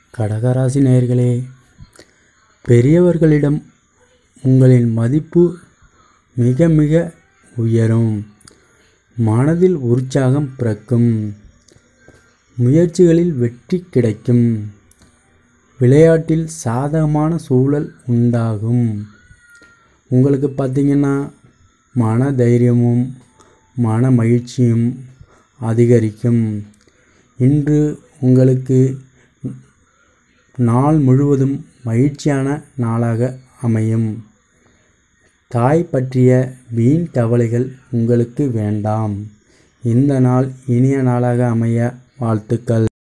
கடகராசி நேயர்களே பெரியவர்களிடம் உங்களின் மதிப்பு மிக மிக உயரும் மனதில் உற்சாகம் பிறக்கும் முயற்சிகளில் வெற்றி கிடைக்கும் விளையாட்டில் சாதகமான சூழல் உண்டாகும் உங்களுக்கு பார்த்திங்கன்னா மன தைரியமும் மன மகிழ்ச்சியும் அதிகரிக்கும் இன்று உங்களுக்கு நாள் முழுவதும் மகிழ்ச்சியான நாளாக அமையும் தாய் பற்றிய வீண் கவலைகள் உங்களுக்கு வேண்டாம் இந்த நாள் இனிய நாளாக அமைய வாழ்த்துக்கள்